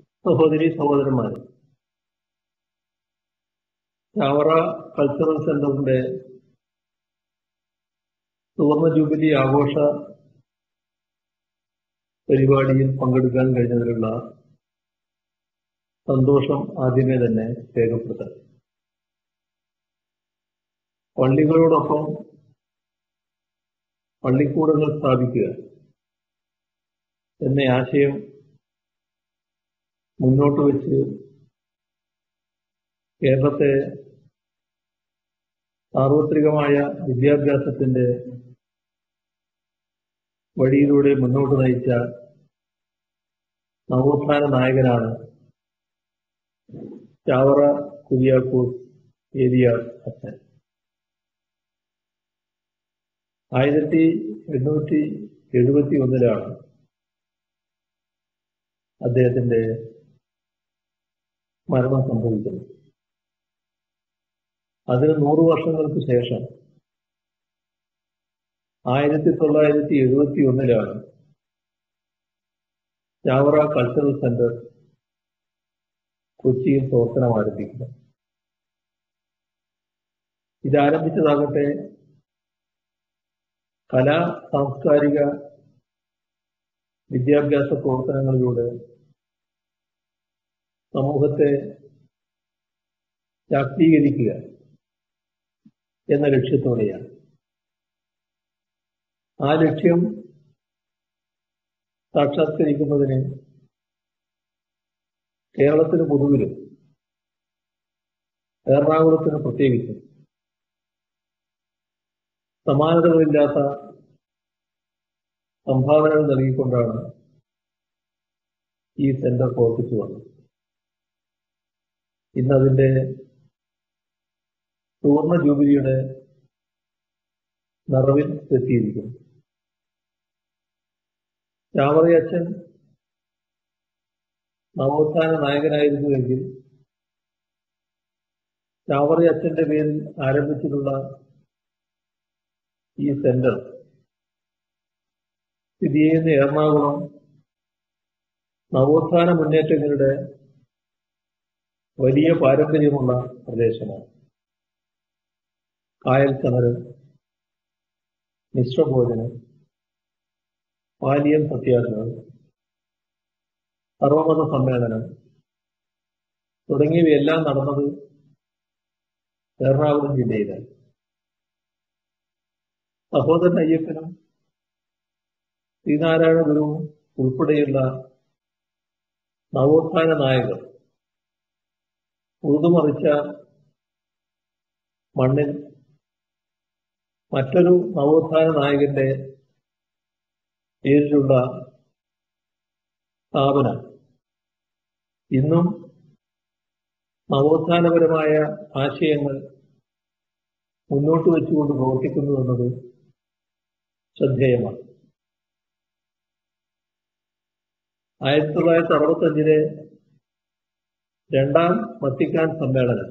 സഹോദരി സഹോദരന്മാരെ ചാവറ കൾച്ചറൽ സെന്ററിന്റെ സുവർണ ജൂബിലി ആഘോഷ പരിപാടിയിൽ പങ്കെടുക്കാൻ കഴിഞ്ഞതിലുള്ള സന്തോഷം ആദ്യമേ തന്നെ രേഖപ്പെടുത്താം പള്ളികളോടൊപ്പം പള്ളിക്കൂടങ്ങൾ സ്ഥാപിക്കുക എന്ന ആശയം മുന്നോട്ട് വെച്ച് കേരളത്തെ സാർവത്രികമായ വിദ്യാഭ്യാസത്തിന്റെ വഴിയിലൂടെ മുന്നോട്ട് നയിച്ച നവോത്ഥാന നായകനാണ് ചാവറ കുര്യാക്കോസ് ഏരിയ അച്ഛൻ ആയിരത്തി എണ്ണൂറ്റി എഴുപത്തി ഒന്നിലാണ് അദ്ദേഹത്തിന്റെ മരണം സംഭവിക്കുന്നത് അതിന് നൂറു വർഷങ്ങൾക്ക് ശേഷം ആയിരത്തി തൊള്ളായിരത്തി എഴുപത്തി ഒന്നിലാണ് ചാവറ കൾച്ചറൽ സെന്റർ കൊച്ചിയിൽ പ്രവർത്തനം ആരംഭിക്കുന്നത് ഇതാരംഭിച്ചതാകട്ടെ കലാ സാംസ്കാരിക വിദ്യാഭ്യാസ പ്രവർത്തനങ്ങളിലൂടെ സമൂഹത്തെ ശാക്തീകരിക്കുക എന്ന ലക്ഷ്യത്തോടെയാണ് ആ ലക്ഷ്യം സാക്ഷാത്കരിക്കുന്നതിന് കേരളത്തിന് പൊതുവിലും എറണാകുളത്തിന് പ്രത്യേകിച്ചും സമാനതകളില്ലാത്ത സംഭാവനകൾ നൽകിക്കൊണ്ടാണ് ഈ സെന്റർ പ്രവർത്തിച്ചു വന്നത് ഇന്നതിന്റെ സുവർണ ജൂബിലിയുടെ നിറവിൽ എത്തിയിരിക്കുന്നു ചാവറയച്ചൻ നവോത്ഥാന നായകനായിരുന്നുവെങ്കിൽ ചാവറയച്ചന്റെ പേരിൽ ആരംഭിച്ചിട്ടുള്ള ഈ സെന്റർ സ്ഥിതി ചെയ്യുന്ന എറണാകുളം നവോത്ഥാന മുന്നേറ്റങ്ങളുടെ വലിയ പാരമ്പര്യമുള്ള പ്രദേശമാണ് കായൽ കിണറ് മിശ്രഭോജനം പാലിയം സത്യാഗ്രഹം സർവമത സമ്മേളനം തുടങ്ങിയവയെല്ലാം നടന്നത് എറണാകുളം ജില്ലയിലാണ് സഹോദരൻ അയ്യപ്പനും ശ്രീനാരായണ ഗുരുവും ഉൾപ്പെടെയുള്ള നവോത്ഥാന നായകർ ഉറുതുമറിച്ച മണ്ണിൽ മറ്റൊരു നവോത്ഥാന നായകന്റെ പേരിലുള്ള സ്ഥാപനം ഇന്നും നവോത്ഥാനപരമായ ആശയങ്ങൾ മുന്നോട്ട് വെച്ചുകൊണ്ട് പ്രവർത്തിക്കുന്നു എന്നത് ശ്രദ്ധേയമാണ് ആയിരത്തി തൊള്ളായിരത്തി അറുപത്തഞ്ചിലെ രണ്ടാം വത്തിക്കാൻ സമ്മേളനം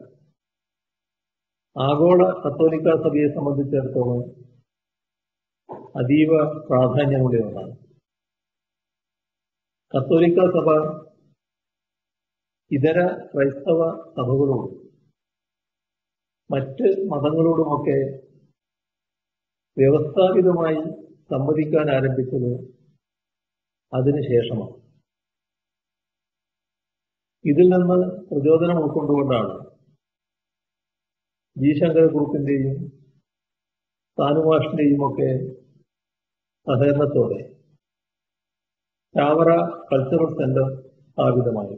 ആഗോള കത്തോലിക്ക സഭയെ സംബന്ധിച്ചിടത്തോളം അതീവ പ്രാധാന്യമുള്ള ഒന്നാണ് കത്തോലിക്ക സഭ ഇതര ക്രൈസ്തവ സഭകളോടും മറ്റ് മതങ്ങളോടുമൊക്കെ വ്യവസ്ഥാപിതമായി സംവദിക്കാൻ ആരംഭിച്ചത് അതിനുശേഷമാണ് ഇതിൽ നിന്ന് പ്രചോദനം ഉൾക്കൊണ്ടുകൊണ്ടാണ് ജി ശങ്കര ഗ്രൂപ്പിന്റെയും സാനുമാഷിന്റെയും ഒക്കെ സഹകരണത്തോടെ ചാവറ കൾച്ചറൽ സെന്റർ സ്ഥാപിതമായി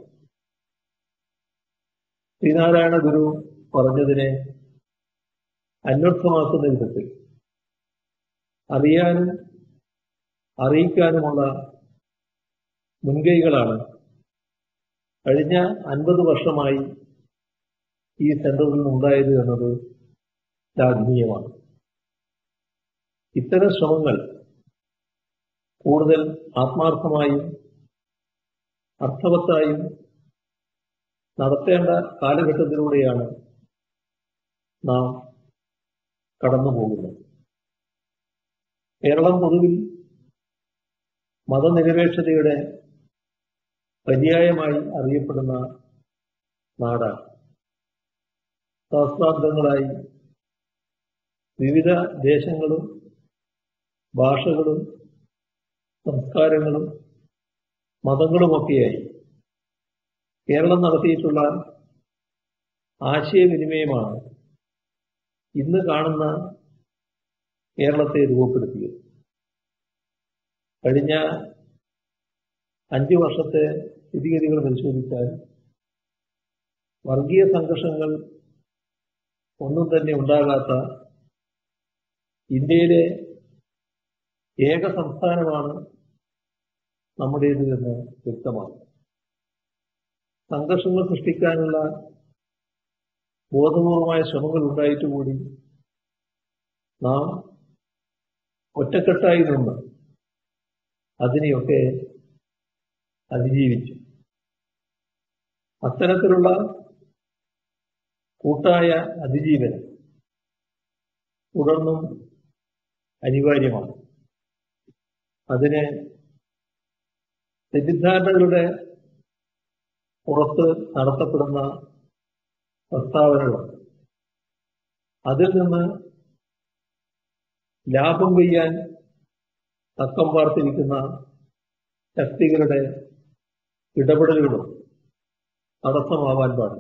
ശ്രീനാരായണ ഗുരു പറഞ്ഞതിനെ അന്വർത്ഥമാക്കുന്ന വിധത്തിൽ അറിയാനും അറിയിക്കാനുമുള്ള മുൻകൈകളാണ് കഴിഞ്ഞ അൻപത് വർഷമായി ഈ സെന്ററിൽ നിന്നുണ്ടായത് എന്നത് ശ്ലാഘനീയമാണ് ഇത്തരം ശ്രമങ്ങൾ കൂടുതൽ ആത്മാർത്ഥമായും അർത്ഥവത്തായും നടത്തേണ്ട കാലഘട്ടത്തിലൂടെയാണ് നാം കടന്നു പോകുന്നത് കേരളം പൊതുവിൽ മതനിരപേക്ഷതയുടെ പര്യായമായി അറിയപ്പെടുന്ന നാടാണ് സഹസ്രാബ്ദങ്ങളായി വിവിധ ദേശങ്ങളും ഭാഷകളും സംസ്കാരങ്ങളും മതങ്ങളുമൊക്കെയായി കേരളം നടത്തിയിട്ടുള്ള ആശയവിനിമയമാണ് ഇന്ന് കാണുന്ന കേരളത്തെ രൂപപ്പെടുത്തിയത് കഴിഞ്ഞ അഞ്ചു വർഷത്തെ സ്ഥിതിഗതികൾ പരിശോധിച്ചാൽ വർഗീയ സംഘർഷങ്ങൾ ഒന്നും തന്നെ ഉണ്ടാകാത്ത ഇന്ത്യയിലെ ഏക സംസ്ഥാനമാണ് നമ്മുടേത് എന്ന് വ്യക്തമാണ് സംഘർഷങ്ങൾ സൃഷ്ടിക്കാനുള്ള ബോധപൂർവമായ ശ്രമങ്ങൾ ഉണ്ടായിട്ട് കൂടി നാം ഒറ്റക്കെട്ടായി നിന്ന് അതിനെയൊക്കെ അതിജീവിച്ചു അത്തരത്തിലുള്ള കൂട്ടായ അതിജീവനം തുടർന്നും അനിവാര്യമാണ് അതിന് തെറ്റിദ്ധാരണകളുടെ പുറത്ത് നടത്തപ്പെടുന്ന പ്രസ്താവനകളുണ്ട് അതിൽ നിന്ന് ലാഭം കൊയ്യാൻ തക്കം പാർത്തിരിക്കുന്ന ശക്തികളുടെ ഇടപെടലുകളും തടസ്സമാവാൻ പാടില്ല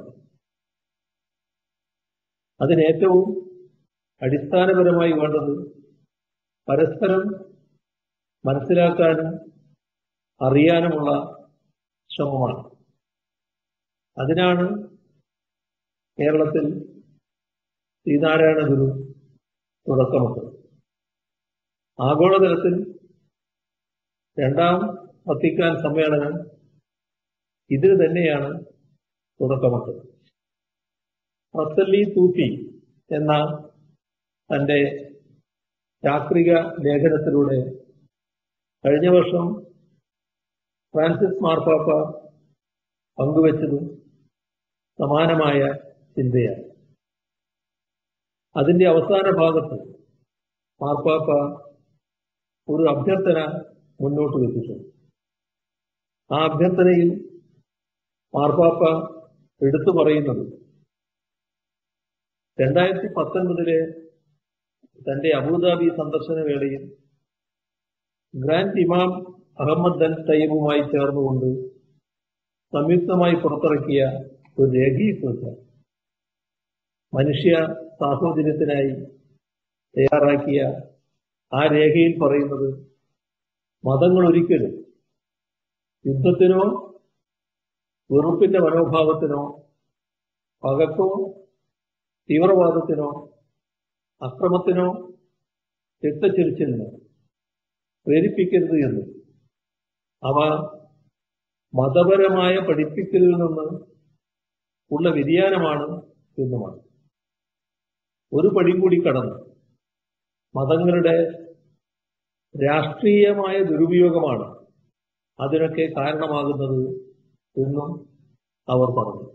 അതിനേറ്റവും അടിസ്ഥാനപരമായി വേണ്ടത് പരസ്പരം മനസ്സിലാക്കാനും അറിയാനുമുള്ള ശ്രമമാണ് അതിനാണ് കേരളത്തിൽ ശ്രീനാരായണ ഗുരു തുടക്കമിട്ടത് ആഗോളതലത്തിൽ രണ്ടാം വത്തിക്കാൻ സമ്മേളനം ഇതിന് തന്നെയാണ് തുടക്കമിട്ടത് റസല്ലി തൂത്തി എന്ന തന്റെ ചാക്രിക ലേഖനത്തിലൂടെ കഴിഞ്ഞ വർഷം ഫ്രാൻസിസ് മാർപ്പാപ്പ പങ്കുവച്ചതും സമാനമായ ചിന്തയാണ് അതിന്റെ അവസാന ഭാഗത്ത് മാർപ്പാപ്പ ഒരു അഭ്യർത്ഥന മുന്നോട്ട് വെച്ചിട്ടുണ്ട് ആ അഭ്യർത്ഥനയിൽ മാർപ്പാപ്പ എടുത്തു പറയുന്നത് രണ്ടായിരത്തി പത്തൊൻപതിലെ തന്റെ അബുദാബി സന്ദർശന വേളയിൽ ഗ്രാൻഡ് ഇമാം അഹമ്മദ് അൽ തയ്യബുമായി ചേർന്നുകൊണ്ട് സംയുക്തമായി പുറത്തിറക്കിയ ഒരു രേഖയെക്കുറിച്ച് മനുഷ്യ സാഹോദര്യത്തിനായി തയ്യാറാക്കിയ ആ രേഖയിൽ പറയുന്നത് മതങ്ങൾ ഒരിക്കലും യുദ്ധത്തിനോ വെറുപ്പിന്റെ മനോഭാവത്തിനോ പകക്കോ തീവ്രവാദത്തിനോ അക്രമത്തിനോ രക്തച്ചൊരിച്ചിലിനോ പ്രേരിപ്പിക്കരുത് എന്ന് അവ മതപരമായ പഠിപ്പിക്കലിൽ നിന്ന് ഉള്ള വ്യതിയാനമാണ് എന്നുമാണ് ഒരു പടി കൂടി കടന്ന് മതങ്ങളുടെ രാഷ്ട്രീയമായ ദുരുപയോഗമാണ് അതിനൊക്കെ കാരണമാകുന്നത് എന്നും അവർ പറഞ്ഞു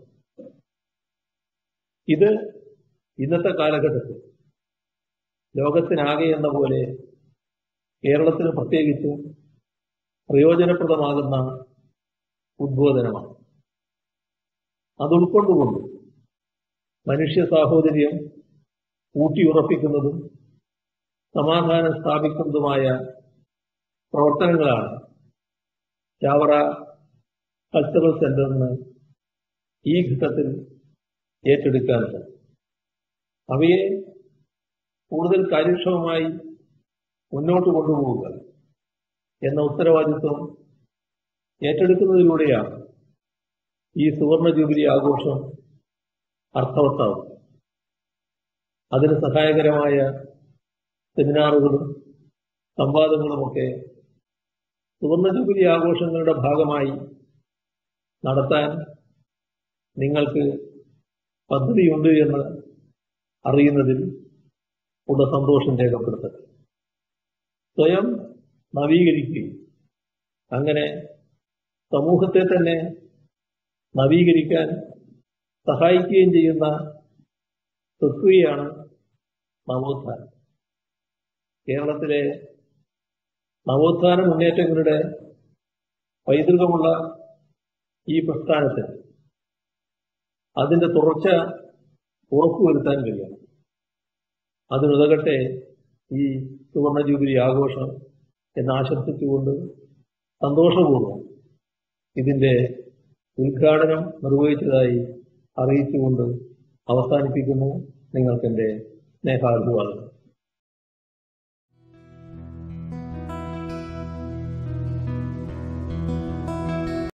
ഇത് ഇന്നത്തെ കാലഘട്ടത്തിൽ ലോകത്തിനാകെ എന്ന പോലെ കേരളത്തിന് പ്രത്യേകിച്ച് പ്രയോജനപ്രദമാകുന്ന ഉദ്ബോധനമാണ് അത് ഉൾക്കൊണ്ടുകൊണ്ട് മനുഷ്യ സാഹോദര്യം ഊട്ടിയുറപ്പിക്കുന്നതും സമാധാനം സ്ഥാപിക്കുന്നതുമായ പ്രവർത്തനങ്ങളാണ് ചാവറ കൾച്ചറൽ സെന്ററിന് ഈ ഘട്ടത്തിൽ ഏറ്റെടുക്കാനുള്ളത് അവയെ കൂടുതൽ കാര്യക്ഷമമായി മുന്നോട്ട് കൊണ്ടുപോവുക എന്ന ഉത്തരവാദിത്വം ഏറ്റെടുക്കുന്നതിലൂടെയാണ് ഈ സുവർണ ജൂബിലി ആഘോഷം അർത്ഥവത്താവും അതിന് സഹായകരമായ സെമിനാറുകളും സംവാദങ്ങളുമൊക്കെ സുവർണ ജൂബിലി ആഘോഷങ്ങളുടെ ഭാഗമായി നടത്താൻ നിങ്ങൾക്ക് പദ്ധതിയുണ്ട് എന്ന് അറിയുന്നതിൽ ഉള്ള സന്തോഷം രേഖപ്പെടുത്തട്ടെ സ്വയം നവീകരിക്കുകയും അങ്ങനെ സമൂഹത്തെ തന്നെ നവീകരിക്കാൻ സഹായിക്കുകയും ചെയ്യുന്ന പ്രക്രിയയാണ് നവോത്ഥാനം കേരളത്തിലെ നവോത്ഥാന മുന്നേറ്റങ്ങളുടെ പൈതൃകമുള്ള ഈ പ്രസ്ഥാനത്തിന് അതിന്റെ തുടർച്ച ഉറപ്പുവരുത്താൻ കഴിയണം അതിനുതകട്ടെ ഈ സുവർണ ജൂബിലി ആഘോഷം എന്നാശംസിച്ചുകൊണ്ട് സന്തോഷപൂർവ്വം ഇതിന്റെ ഉദ്ഘാടനം നിർവഹിച്ചതായി അറിയിച്ചുകൊണ്ട് അവസാനിപ്പിക്കുന്നു നിങ്ങൾക്കെന്റെ സ്നേഹാഭിവാദം